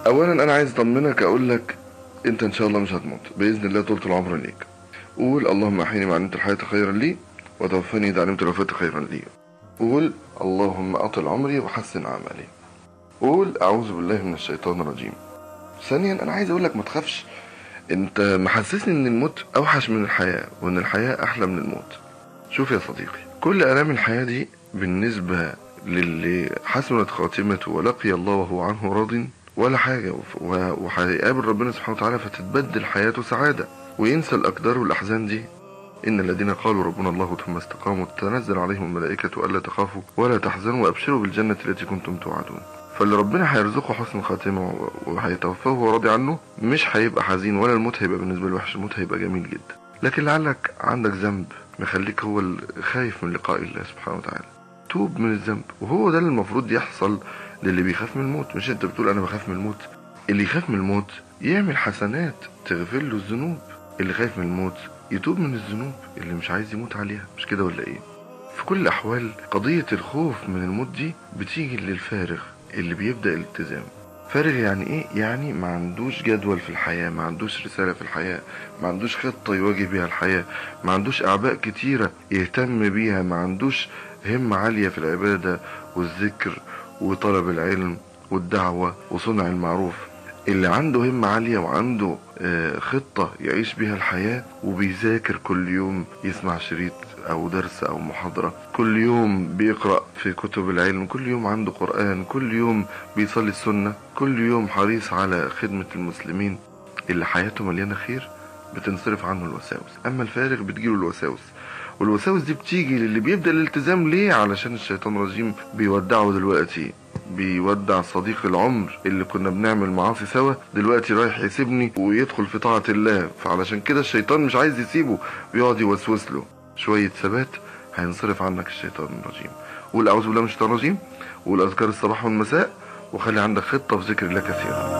اولا انا عايز اطمنك اقول لك انت ان شاء الله مش هتموت باذن الله طولة العمر ليك قول اللهم احيني ما علمت الحياة خيرا لي وتوفني اذا علمت الوفاة خيرا لي قول اللهم اطل عمري وحسن عملي قول اعوذ بالله من الشيطان الرجيم ثانيا انا عايز اقول لك ما تخافش انت محسسني ان الموت اوحش من الحياة وان الحياة احلى من الموت شوف يا صديقي كل الام الحياة دي بالنسبة للي حسنت خاتمته ولقي الله وهو عنه راض ولا حاجة وف- و- وهيقابل ربنا سبحانه وتعالى فتتبدل حياته سعادة وينسى الأقدار والأحزان دي إن الذين قالوا ربنا الله ثم استقاموا تنزل عليهم الملائكة ألا تخافوا ولا تحزنوا وأبشروا بالجنة التي كنتم توعدون فاللي ربنا هيرزقه حسن خاتمة و- وهيتوفاه وهو راضي عنه مش هيبقى حزين ولا الموت هيبقى بالنسبة له وحش الموت هيبقى جميل جدا لكن لعلك عندك ذنب مخليك هو ال- خايف من لقاء الله سبحانه وتعالى توب من الذنب وهو ده اللي المفروض يحصل للي بيخاف من الموت مش انت بتقول انا بخاف من الموت اللي يخاف من الموت يعمل حسنات تغفر له الذنوب اللي خايف من الموت يتوب من الذنوب اللي مش عايز يموت عليها مش كده ولا ايه في كل الاحوال قضية الخوف من الموت دي بتيجي للفارغ اللي بيبدأ الالتزام فارغ يعني ايه يعني ما عندوش جدول في الحياة ما عندوش رسالة في الحياة ما عندوش خطة يواجه بيها الحياة ما عندوش اعباء كتيرة يهتم بيها ما عندوش همة عالية في العبادة والذكر وطلب العلم والدعوة وصنع المعروف اللي عنده همة عالية وعنده آه، خطة يعيش بيها الحياة وبيذاكر كل يوم يسمع شريط أو درس أو محاضرة كل يوم بيقرأ في كتب العلم كل يوم عنده قرآن كل يوم بيصلي السنة كل يوم حريص على خدمة المسلمين اللي حياته مليانة خير بتنصرف عنه الوساوس أما الفارغ بتجيله الوساوس والوساوس دي بتيجي للي بيبدأ الالتزام ليه علشان الشيطان الرجيم بيودعه دلوقتي بيودع صديق العمر اللي كنا بنعمل معاصي سوا دلوقتي رايح يسيبني ويدخل في طاعة الله فعلشان كده الشيطان مش عايز يسيبه بيقعد يوسوس له شوية ثبات هينصرف عنك الشيطان الرجيم قول أعوذ بالله من الشيطان الرجيم وقول أذكار الصباح والمساء وخلي عندك خطة في ذكر الله كثيرا